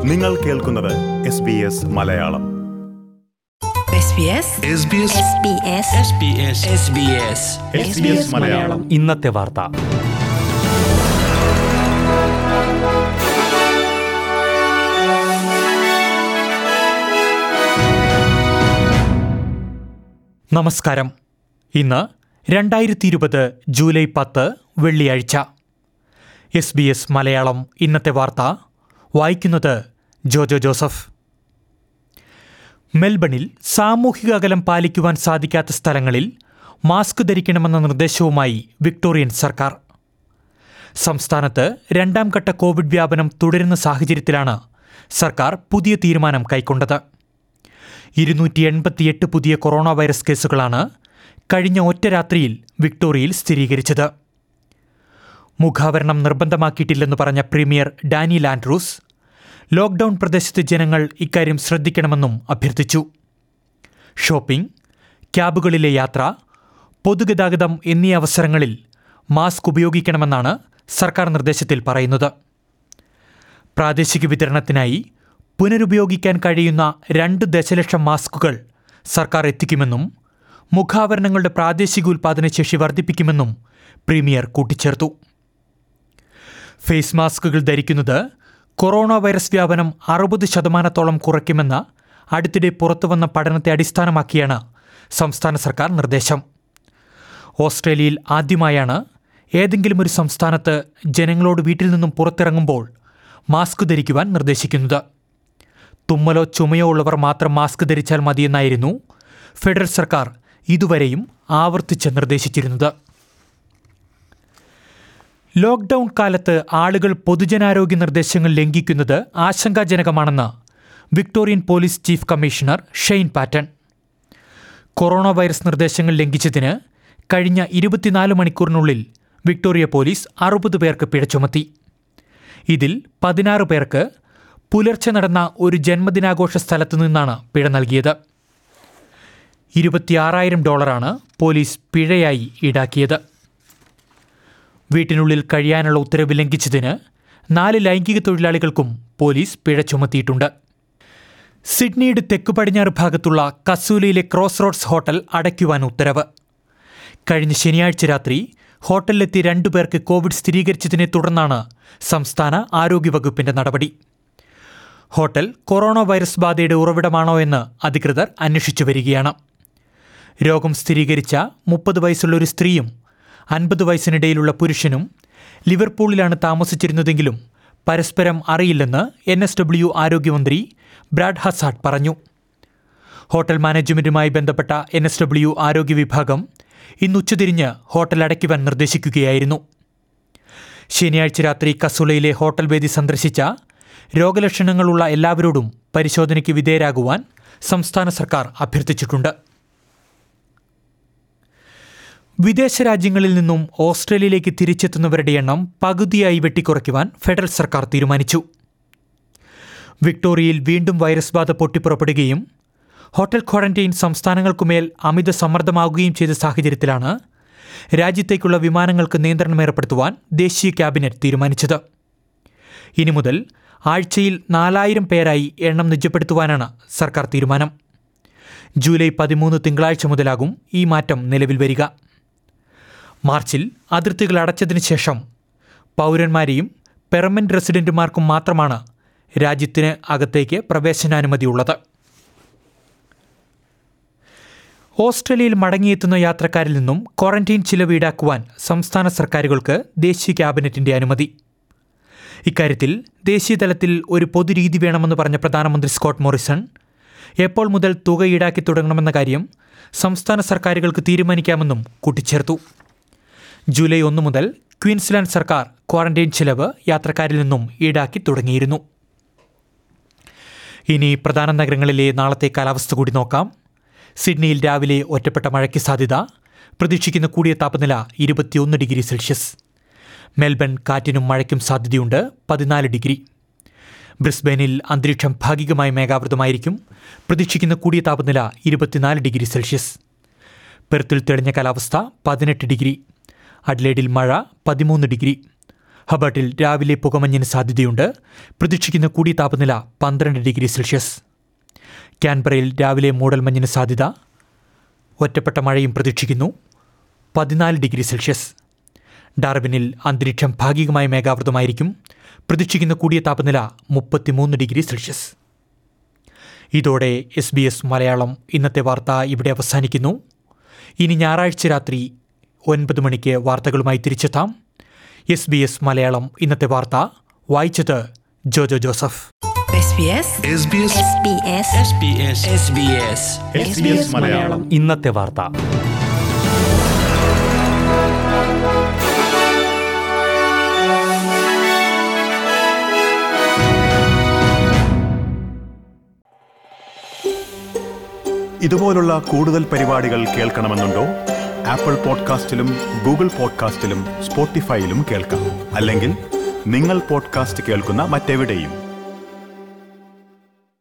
നിങ്ങൾ കേൾക്കുന്നത് S B S Malayalam SBS SBS SBS SBS SBS Malayalam ഇന്നത്തെ വാർത്ത നമസ്കാരം ഇന്ന് രണ്ടായിരത്തി ഇരുപത് ജൂലൈ പത്ത് വെള്ളിയാഴ്ച എസ് ബി എസ് മലയാളം ഇന്നത്തെ വാർത്ത വായിക്കുന്നത് ജോജോ ജോസഫ് മെൽബണിൽ സാമൂഹിക അകലം പാലിക്കുവാൻ സാധിക്കാത്ത സ്ഥലങ്ങളിൽ മാസ്ക് ധരിക്കണമെന്ന നിർദ്ദേശവുമായി വിക്ടോറിയൻ സർക്കാർ സംസ്ഥാനത്ത് രണ്ടാം ഘട്ട കോവിഡ് വ്യാപനം തുടരുന്ന സാഹചര്യത്തിലാണ് സർക്കാർ പുതിയ തീരുമാനം കൈക്കൊണ്ടത് ഇരുന്നൂറ്റി എൺപത്തിയെട്ട് പുതിയ കൊറോണ വൈറസ് കേസുകളാണ് കഴിഞ്ഞ ഒറ്റ രാത്രിയിൽ വിക്ടോറിയയിൽ സ്ഥിരീകരിച്ചത് മുഖാവരണം നിർബന്ധമാക്കിയിട്ടില്ലെന്ന് പറഞ്ഞ പ്രീമിയർ ഡാനി ലാൻഡ്രൂസ് ലോക്ക്ഡൌൺ പ്രദേശത്തെ ജനങ്ങൾ ഇക്കാര്യം ശ്രദ്ധിക്കണമെന്നും അഭ്യർത്ഥിച്ചു ഷോപ്പിംഗ് ക്യാബുകളിലെ യാത്ര പൊതുഗതാഗതം എന്നീ അവസരങ്ങളിൽ മാസ്ക് ഉപയോഗിക്കണമെന്നാണ് സർക്കാർ നിർദ്ദേശത്തിൽ പറയുന്നത് പ്രാദേശിക വിതരണത്തിനായി പുനരുപയോഗിക്കാൻ കഴിയുന്ന രണ്ട് ദശലക്ഷം മാസ്കുകൾ സർക്കാർ എത്തിക്കുമെന്നും മുഖാവരണങ്ങളുടെ പ്രാദേശിക ഉൽപ്പാദനശേഷി വർദ്ധിപ്പിക്കുമെന്നും പ്രീമിയർ കൂട്ടിച്ചേർത്തു ഫേസ് മാസ്കുകൾ ധരിക്കുന്നത് കൊറോണ വൈറസ് വ്യാപനം അറുപത് ശതമാനത്തോളം കുറയ്ക്കുമെന്ന അടുത്തിടെ പുറത്തുവന്ന പഠനത്തെ അടിസ്ഥാനമാക്കിയാണ് സംസ്ഥാന സർക്കാർ നിർദ്ദേശം ഓസ്ട്രേലിയയിൽ ആദ്യമായാണ് ഏതെങ്കിലും ഒരു സംസ്ഥാനത്ത് ജനങ്ങളോട് വീട്ടിൽ നിന്നും പുറത്തിറങ്ങുമ്പോൾ മാസ്ക് ധരിക്കുവാൻ നിർദ്ദേശിക്കുന്നത് തുമ്മലോ ചുമയോ ഉള്ളവർ മാത്രം മാസ്ക് ധരിച്ചാൽ മതിയെന്നായിരുന്നു ഫെഡറൽ സർക്കാർ ഇതുവരെയും ആവർത്തിച്ച് നിർദ്ദേശിച്ചിരുന്നത് ലോക്ക്ഡൌൺ കാലത്ത് ആളുകൾ പൊതുജനാരോഗ്യ നിർദ്ദേശങ്ങൾ ലംഘിക്കുന്നത് ആശങ്കാജനകമാണെന്ന് Victorian police chief commissioner Shane Patton corona virus നിർദ്ദേശങ്ങൾ ലംഘിച്ചതിന് കഴിഞ്ഞ ഇരുപത്തിനാല് മണിക്കൂറിനുള്ളിൽ വിക്ടോറിയ പോലീസ് അറുപത് പേർക്ക് പിഴ ചുമത്തി ഇതിൽ പതിനാറ് പേർക്ക് പുലർച്ചെ നടന്ന ഒരു ജന്മദിനാഘോഷ സ്ഥലത്തു നിന്നാണ് പിഴ നൽകിയത് ഇരുപത്തിയാറായിരം ഡോളറാണ് പോലീസ് പിഴയായി ഈടാക്കിയത് വീട്ടിനുള്ളിൽ കഴിയാനുള്ള ഉത്തരവ് ലംഘിച്ചതിന് നാല് ലൈംഗിക തൊഴിലാളികൾക്കും പോലീസ് പിഴ ചുമത്തിയിട്ടുണ്ട് സിഡ്നിയുടെ തെക്കു പടിഞ്ഞാറ് ഭാഗത്തുള്ള കസൂലയിലെ ക്രോസ് റോഡ്സ് ഹോട്ടൽ അടയ്ക്കുവാൻ ഉത്തരവ് കഴിഞ്ഞ ശനിയാഴ്ച രാത്രി ഹോട്ടലിലെത്തി രണ്ടുപേർക്ക് കോവിഡ് സ്ഥിരീകരിച്ചതിനെ തുടർന്നാണ് സംസ്ഥാന ആരോഗ്യവകുപ്പിന്റെ നടപടി ഹോട്ടൽ കൊറോണ വൈറസ് ബാധയുടെ ഉറവിടമാണോ എന്ന് അധികൃതർ അന്വേഷിച്ചു വരികയാണ് രോഗം സ്ഥിരീകരിച്ച മുപ്പത് വയസ്സുള്ള ഒരു സ്ത്രീയും അൻപത് വയസ്സിനിടയിലുള്ള പുരുഷനും ലിവർപൂളിലാണ് താമസിച്ചിരുന്നതെങ്കിലും പരസ്പരം അറിയില്ലെന്ന് എൻ എസ് ഡബ്ല്യു ആരോഗ്യമന്ത്രി ബ്രാഡ് ഹസാഡ് പറഞ്ഞു ഹോട്ടൽ മാനേജ്മെന്റുമായി ബന്ധപ്പെട്ട എൻ എസ് ഡബ്ല്യു ആരോഗ്യ വിഭാഗം ഇന്ന് ഉച്ചതിരിഞ്ഞ് ഹോട്ടൽ അടയ്ക്കുവാൻ നിർദ്ദേശിക്കുകയായിരുന്നു ശനിയാഴ്ച രാത്രി കസുളയിലെ ഹോട്ടൽ വേദി സന്ദർശിച്ച രോഗലക്ഷണങ്ങളുള്ള എല്ലാവരോടും പരിശോധനയ്ക്ക് വിധേയരാകുവാൻ സംസ്ഥാന സർക്കാർ അഭ്യർത്ഥിച്ചിട്ടുണ്ട് വിദേശ രാജ്യങ്ങളിൽ നിന്നും ഓസ്ട്രേലിയയിലേക്ക് തിരിച്ചെത്തുന്നവരുടെ എണ്ണം പകുതിയായി വെട്ടിക്കുറയ്ക്കുവാൻ ഫെഡറൽ സർക്കാർ തീരുമാനിച്ചു വിക്ടോറിയയിൽ വീണ്ടും വൈറസ് ബാധ പൊട്ടിപ്പുറപ്പെടുകയും ഹോട്ടൽ ക്വാറന്റൈൻ സംസ്ഥാനങ്ങൾക്കുമേൽ അമിത സമ്മർദ്ദമാകുകയും ചെയ്ത സാഹചര്യത്തിലാണ് രാജ്യത്തേക്കുള്ള വിമാനങ്ങൾക്ക് നിയന്ത്രണം ഏർപ്പെടുത്തുവാൻ ദേശീയ ക്യാബിനറ്റ് തീരുമാനിച്ചത് ഇനി മുതൽ ആഴ്ചയിൽ നാലായിരം പേരായി എണ്ണം നിജപ്പെടുത്തുവാനാണ് സർക്കാർ തീരുമാനം ജൂലൈ പതിമൂന്ന് തിങ്കളാഴ്ച മുതലാകും ഈ മാറ്റം നിലവിൽ വരിക മാർച്ചിൽ അതിർത്തികൾ അടച്ചതിന് ശേഷം പൗരന്മാരെയും പെർമനന്റ് റെസിഡന്റുമാർക്കും മാത്രമാണ് രാജ്യത്തിന് അകത്തേക്ക് പ്രവേശനാനുമതിയുള്ളത് ഓസ്ട്രേലിയയിൽ മടങ്ങിയെത്തുന്ന യാത്രക്കാരിൽ നിന്നും ക്വാറന്റൈൻ ചിലവ് ഈടാക്കുവാൻ സംസ്ഥാന സർക്കാരുകൾക്ക് ദേശീയ ക്യാബിനറ്റിന്റെ അനുമതി ഇക്കാര്യത്തിൽ ദേശീയ തലത്തിൽ ഒരു പൊതുരീതി വേണമെന്ന് പറഞ്ഞ പ്രധാനമന്ത്രി സ്കോട്ട് മോറിസൺ എപ്പോൾ മുതൽ തുക ഈടാക്കി തുടങ്ങണമെന്ന കാര്യം സംസ്ഥാന സർക്കാരുകൾക്ക് തീരുമാനിക്കാമെന്നും കൂട്ടിച്ചേർത്തു ജൂലൈ ഒന്ന് മുതൽ ക്വീൻസ്ലാൻഡ് സർക്കാർ ക്വാറന്റൈൻ ചിലവ് യാത്രക്കാരിൽ നിന്നും ഈടാക്കി തുടങ്ങിയിരുന്നു ഇനി പ്രധാന നഗരങ്ങളിലെ നാളത്തെ കാലാവസ്ഥ കൂടി നോക്കാം സിഡ്നിയിൽ രാവിലെ ഒറ്റപ്പെട്ട മഴയ്ക്ക് സാധ്യത പ്രതീക്ഷിക്കുന്ന കൂടിയ താപനില ഇരുപത്തിയൊന്ന് ഡിഗ്രി സെൽഷ്യസ് മെൽബൺ കാറ്റിനും മഴയ്ക്കും സാധ്യതയുണ്ട് പതിനാല് ഡിഗ്രി ബ്രിസ്ബെയിനിൽ അന്തരീക്ഷം ഭാഗികമായി മേഘാവൃതമായിരിക്കും പ്രതീക്ഷിക്കുന്ന കൂടിയ താപനില ഇരുപത്തിനാല് ഡിഗ്രി സെൽഷ്യസ് പെർത്തിൽ തെളിഞ്ഞ കാലാവസ്ഥ പതിനെട്ട് ഡിഗ്രി അഡ്ലേഡിൽ മഴ പതിമൂന്ന് ഡിഗ്രി ഹബർട്ടിൽ രാവിലെ പുകമഞ്ഞിന് സാധ്യതയുണ്ട് പ്രതീക്ഷിക്കുന്ന കൂടിയ താപനില പന്ത്രണ്ട് ഡിഗ്രി സെൽഷ്യസ് ക്യാൻബറയിൽ രാവിലെ മൂടൽമഞ്ഞിന് സാധ്യത ഒറ്റപ്പെട്ട മഴയും പ്രതീക്ഷിക്കുന്നു പതിനാല് ഡിഗ്രി സെൽഷ്യസ് ഡാർബിനിൽ അന്തരീക്ഷം ഭാഗികമായി മേഘാവൃതമായിരിക്കും പ്രതീക്ഷിക്കുന്ന കൂടിയ താപനില മുപ്പത്തിമൂന്ന് ഡിഗ്രി സെൽഷ്യസ് ഇതോടെ എസ് ബി എസ് മലയാളം ഇന്നത്തെ വാർത്ത ഇവിടെ അവസാനിക്കുന്നു ഇനി ഞായറാഴ്ച രാത്രി ഒൻപത് മണിക്ക് വാർത്തകളുമായി തിരിച്ചെത്താം എസ് ബി എസ് മലയാളം ഇന്നത്തെ വാർത്ത വായിച്ചത് Jojo Joseph SBS SBS SBS SBS SBS Malayalam ഇന്നത്തെ വാർത്ത ഇതുപോലുള്ള കൂടുതൽ പരിപാടികൾ കേൾക്കണമെന്നുണ്ടോ ആപ്പിൾ പോഡ്കാസ്റ്റിലും ഗൂഗിൾ പോഡ്കാസ്റ്റിലും സ്പോട്ടിഫൈയിലും കേൾക്കാം അല്ലെങ്കിൽ നിങ്ങൾ പോഡ്കാസ്റ്റ് കേൾക്കുന്ന മറ്റെവിടെയും